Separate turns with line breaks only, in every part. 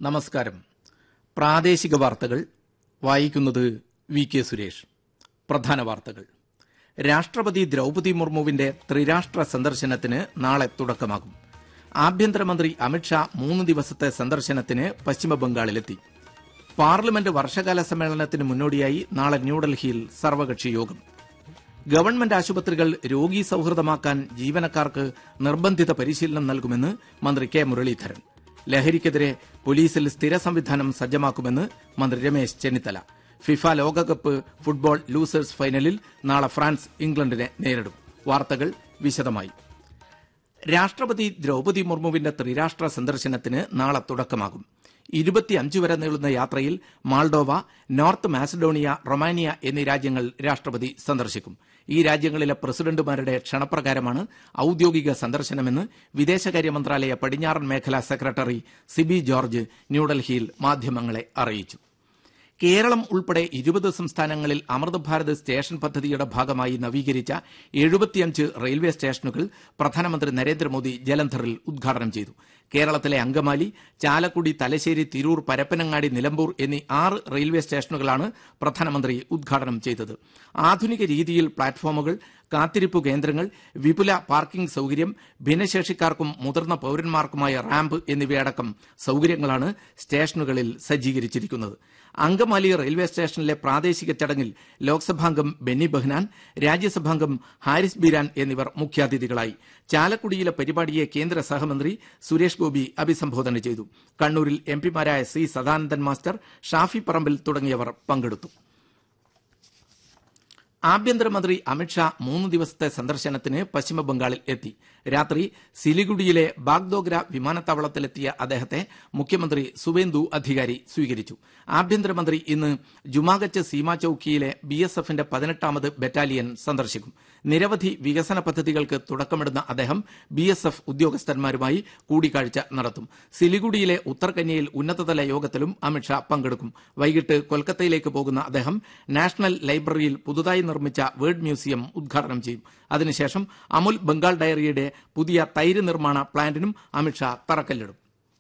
നമസ്കാരം പ്രാദേശിക വാർത്തകൾ വായിക്കുന്നത് വി കെ സുരേഷ് പ്രധാന വാർത്തകൾ രാഷ്ട്രപതി ദ്രൌപതി മുർമുവിന്റെ ത്രിരാഷ്ട്ര സന്ദർശനത്തിന് നാളെ തുടക്കമാകും ആഭ്യന്തരമന്ത്രി അമിത്ഷാ മൂന്ന് ദിവസത്തെ സന്ദർശനത്തിന് പശ്ചിമബംഗാളിലെത്തി പാർലമെന്റ് വർഷകാല സമ്മേളനത്തിന് മുന്നോടിയായി നാളെ ന്യൂഡൽഹിയിൽ സർവകക്ഷി യോഗം ഗവൺമെന്റ് ആശുപത്രികൾ രോഗി സൌഹൃദമാക്കാൻ ജീവനക്കാർക്ക് നിർബന്ധിത പരിശീലനം നൽകുമെന്ന് മന്ത്രി കെ മുരളീധരൻ ലഹരിക്കെതിരെ പോലീസിൽ സ്ഥിര സംവിധാനം സജ്ജമാക്കുമെന്ന് മന്ത്രി രമേശ് ചെന്നിത്തല ഫിഫ ലോകകപ്പ് ഫുട്ബോൾ ലൂസേഴ്സ് ഫൈനലിൽ നാളെ ഫ്രാൻസ് ഇംഗ്ലണ്ടിനെ നേരിടും വാർത്തകൾ വിശദമായി രാഷ്ട്രപതി ദ്രൌപതി മുർമുവിന്റെ ത്രിരാഷ്ട്ര സന്ദർശനത്തിന് നാളെ തുടക്കമാകും ഇരുപത്തിയഞ്ച് വരെ നീളുന്ന യാത്രയിൽ മാൾഡോവ നോർത്ത് മാസഡോണിയ റൊമാനിയ എന്നീ രാജ്യങ്ങൾ രാഷ്ട്രപതി സന്ദർശിക്കും ഈ രാജ്യങ്ങളിലെ പ്രസിഡന്റുമാരുടെ ക്ഷണപ്രകാരമാണ് ഔദ്യോഗിക സന്ദർശനമെന്ന് വിദേശകാര്യ മന്ത്രാലയ പടിഞ്ഞാറൻ മേഖലാ സെക്രട്ടറി സിബി ജോർജ് ന്യൂഡൽഹിയിൽ മാധ്യമങ്ങളെ അറിയിച്ചു കേരളം ഉൾപ്പെടെ ഇരുപത് സംസ്ഥാനങ്ങളിൽ അമൃത് ഭാരത് സ്റ്റേഷൻ പദ്ധതിയുടെ ഭാഗമായി നവീകരിച്ച എഴുപത്തിയഞ്ച് റെയിൽവേ സ്റ്റേഷനുകൾ പ്രധാനമന്ത്രി നരേന്ദ്രമോദി ജലന്ധറിൽ ഉദ്ഘാടനം ചെയ്തു കേരളത്തിലെ അങ്കമാലി ചാലക്കുടി തലശ്ശേരി തിരൂർ പരപ്പനങ്ങാടി നിലമ്പൂർ എന്നീ ആറ് റെയിൽവേ സ്റ്റേഷനുകളാണ് പ്രധാനമന്ത്രി ഉദ്ഘാടനം ചെയ്തത് ആധുനിക രീതിയിൽ പ്ലാറ്റ്ഫോമുകൾ കാത്തിരിപ്പ് കേന്ദ്രങ്ങൾ വിപുല പാർക്കിംഗ് സൌകര്യം ഭിന്നശേഷിക്കാർക്കും മുതിർന്ന പൌരന്മാർക്കുമായ റാമ്പ് എന്നിവയടക്കം സൌകര്യങ്ങളാണ് സ്റ്റേഷനുകളിൽ സജ്ജീകരിച്ചിരിക്കുന്നത് അങ്കമാലി റെയിൽവേ സ്റ്റേഷനിലെ പ്രാദേശിക ചടങ്ങിൽ ലോക്സഭാംഗം ബെന്നി ബെഹ്നാൻ രാജ്യസഭാംഗം ഹാരിസ് ബീരാൻ എന്നിവർ മുഖ്യാതിഥികളായി ചാലക്കുടിയിലെ പരിപാടിയെ കേന്ദ്ര സഹമന്ത്രി സുരേഷ് ഗോപി അഭിസംബോധന ചെയ്തു കണ്ണൂരിൽ എംപിമാരായ സി സദാനന്ദൻ മാസ്റ്റർ ഷാഫി പറമ്പിൽ തുടങ്ങിയവർ പങ്കെടുത്തു ആഭ്യന്തരമന്ത്രി അമിത്ഷാ മൂന്ന് ദിവസത്തെ സന്ദർശനത്തിന് പശ്ചിമബംഗാളിൽ എത്തി രാത്രി സിലിഗുഡിയിലെ ബാഗ്ദോഗ്ര വിമാനത്താവളത്തിലെത്തിയ അദ്ദേഹത്തെ മുഖ്യമന്ത്രി സുവേന്ദു അധികാരി സ്വീകരിച്ചു ആഭ്യന്തരമന്ത്രി ഇന്ന് ജുമാഗച്ച് സീമാ ചൌക്കിയിലെ ബി എസ് എഫിന്റെ പതിനെട്ടാമത് ബറ്റാലിയൻ സന്ദർശിക്കും നിരവധി വികസന പദ്ധതികൾക്ക് തുടക്കമിടുന്ന അദ്ദേഹം ബി എസ് എഫ് ഉദ്യോഗസ്ഥന്മാരുമായി കൂടിക്കാഴ്ച നടത്തും സിലിഗുഡിയിലെ ഉത്തർകന്യയിൽ ഉന്നതതല യോഗത്തിലും അമിത്ഷാ പങ്കെടുക്കും വൈകിട്ട് കൊൽക്കത്തയിലേക്ക് പോകുന്ന അദ്ദേഹം നാഷണൽ ലൈബ്രറിയിൽ പുതുതായി നിർമ്മിച്ച വേർഡ് മ്യൂസിയം ഉദ്ഘാടനം ചെയ്യും അതിനുശേഷം അമുൽ ബംഗാൾ ഡയറിയുടെ പുതിയ തൈര് നിർമ്മാണ പ്ലാന്റിനും അമിത്ഷാ തറക്കല്ലിടും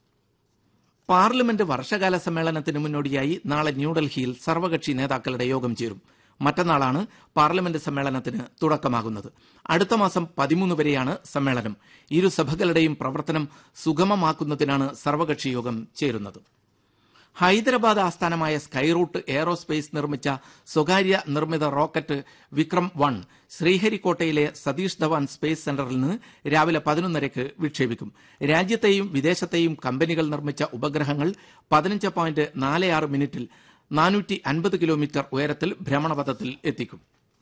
പാർലമെന്റ് വർഷകാല സമ്മേളനത്തിന് മുന്നോടിയായി നാളെ ന്യൂഡൽഹിയിൽ സർവകക്ഷി നേതാക്കളുടെ യോഗം ചേരും മറ്റന്നാളാണ് പാർലമെന്റ് സമ്മേളനത്തിന് തുടക്കമാകുന്നത് അടുത്ത മാസം പതിമൂന്ന് വരെയാണ് സമ്മേളനം ഇരു സഭകളുടെയും പ്രവർത്തനം സുഗമമാക്കുന്നതിനാണ് സർവകക്ഷി യോഗം ചേരുന്നത് ഹൈദരാബാദ് ആസ്ഥാനമായ സ്കൈറൂട്ട് എയറോസ്പേസ് നിർമ്മിച്ച സ്വകാര്യ നിർമ്മിത റോക്കറ്റ് വിക്രം വൺ ശ്രീഹരിക്കോട്ടയിലെ സതീഷ് ധവാൻ സ്പേസ് സെന്ററിൽ നിന്ന് രാവിലെ പതിനൊന്നരയ്ക്ക് വിക്ഷേപിക്കും രാജ്യത്തെയും വിദേശത്തെയും കമ്പനികൾ നിർമ്മിച്ച ഉപഗ്രഹങ്ങൾ പതിനഞ്ച് പോയിന്റ് നാല് ആറ് മിനിറ്റിൽ നാനൂറ്റി അൻപത് കിലോമീറ്റർ ഉയരത്തിൽ ഭ്രമണപഥത്തിൽ എത്തിക്കും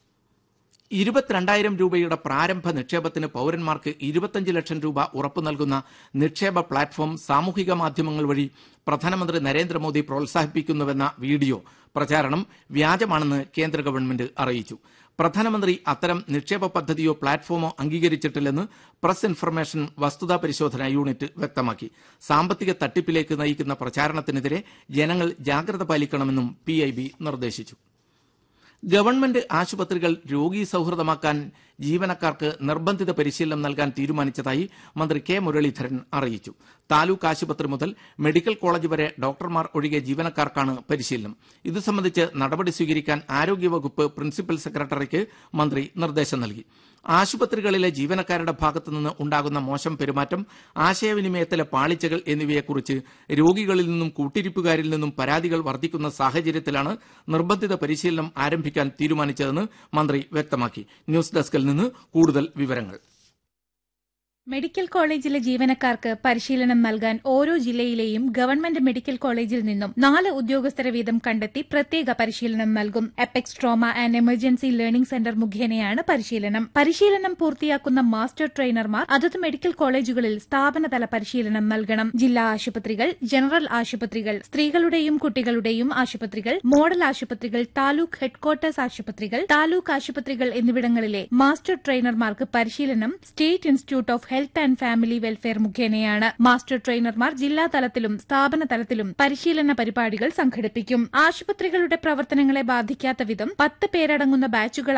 ഇരുപത്തിരണ്ടായിരം രൂപയുടെ പ്രാരംഭ നിക്ഷേപത്തിന് പൌരന്മാർക്ക് ഇരുപത്തഞ്ച് ലക്ഷം രൂപ ഉറപ്പു നൽകുന്ന നിക്ഷേപ പ്ലാറ്റ്ഫോം സാമൂഹിക മാധ്യമങ്ങൾ വഴി പ്രധാനമന്ത്രി നരേന്ദ്രമോദി പ്രോത്സാഹിപ്പിക്കുന്നുവെന്ന വീഡിയോ പ്രചാരണം വ്യാജമാണെന്ന് കേന്ദ്ര ഗവൺമെന്റ് അറിയിച്ചു പ്രധാനമന്ത്രി അത്തരം നിക്ഷേപ പദ്ധതിയോ പ്ലാറ്റ്ഫോമോ അംഗീകരിച്ചിട്ടില്ലെന്ന് പ്രസ് ഇൻഫർമേഷൻ വസ്തുതാ പരിശോധന യൂണിറ്റ് വ്യക്തമാക്കി സാമ്പത്തിക തട്ടിപ്പിലേക്ക് നയിക്കുന്ന പ്രചാരണത്തിനെതിരെ ജനങ്ങൾ ജാഗ്രത പാലിക്കണമെന്നും പി നിർദ്ദേശിച്ചു ഗവൺമെന്റ് ആശുപത്രികൾ രോഗി സൌഹൃദമാക്കാൻ ജീവനക്കാർക്ക് നിർബന്ധിത പരിശീലനം നൽകാൻ തീരുമാനിച്ചതായി മന്ത്രി കെ മുരളീധരൻ അറിയിച്ചു താലൂക്ക് ആശുപത്രി മുതൽ മെഡിക്കൽ കോളേജ് വരെ ഡോക്ടർമാർ ഒഴികെ ജീവനക്കാർക്കാണ് പരിശീലനം ഇത് സംബന്ധിച്ച് നടപടി സ്വീകരിക്കാൻ ആരോഗ്യവകുപ്പ് പ്രിൻസിപ്പൽ സെക്രട്ടറിക്ക് മന്ത്രി നിർദ്ദേശം നൽകി ആശുപത്രികളിലെ ജീവനക്കാരുടെ ഭാഗത്തുനിന്ന് ഉണ്ടാകുന്ന മോശം പെരുമാറ്റം ആശയവിനിമയത്തിലെ പാളിച്ചകൾ എന്നിവയെക്കുറിച്ച് രോഗികളിൽ നിന്നും കൂട്ടിരിപ്പുകാരിൽ നിന്നും പരാതികൾ വർദ്ധിക്കുന്ന സാഹചര്യത്തിലാണ് നിർബന്ധിത പരിശീലനം ആരംഭിക്കാൻ തീരുമാനിച്ചതെന്ന് മന്ത്രി വ്യക്തമാക്കി ന്യൂസ് ഡെസ്കിൽ നിന്ന് കൂടുതൽ വിവരങ്ങൾ
മെഡിക്കൽ കോളേജിലെ ജീവനക്കാർക്ക് പരിശീലനം നൽകാൻ ഓരോ ജില്ലയിലെയും ഗവൺമെന്റ് മെഡിക്കൽ കോളേജിൽ നിന്നും നാല് ഉദ്യോഗസ്ഥരെ വീതം കണ്ടെത്തി പ്രത്യേക പരിശീലനം നൽകും apex trauma and emergency learning centre മുഖേനയാണ് പരിശീലനം പരിശീലനം പൂർത്തിയാക്കുന്ന മാസ്റ്റർ ട്രെയിനർമാർ അതത് മെഡിക്കൽ കോളേജുകളിൽ സ്ഥാപനതല പരിശീലനം നൽകണം ജില്ലാ ആശുപത്രികൾ ജനറൽ ആശുപത്രികൾ സ്ത്രീകളുടെയും കുട്ടികളുടെയും ആശുപത്രികൾ മോഡൽ ആശുപത്രികൾ താലൂക്ക് ഹെഡ്ക്വാർട്ടേഴ്സ് ആശുപത്രികൾ താലൂക്ക് ആശുപത്രികൾ എന്നിവിടങ്ങളിലെ മാസ്റ്റർ ട്രെയിനർമാർക്ക് പരിശീലനം state institute of health and family welfare മുഖേനയാണ് മാസ്റ്റർ ട്രെയിനർമാർ ജില്ലാ തലത്തിലും സ്ഥാപന തലത്തിലും പരിശീലന പരിപാടികൾ സംഘടിപ്പിക്കും ആശുപത്രികളുടെ പ്രവർത്തനങ്ങളെ ബാധിക്കാത്ത വിധം പത്ത് പേരടങ്ങുന്ന ബാച്ചുകൾ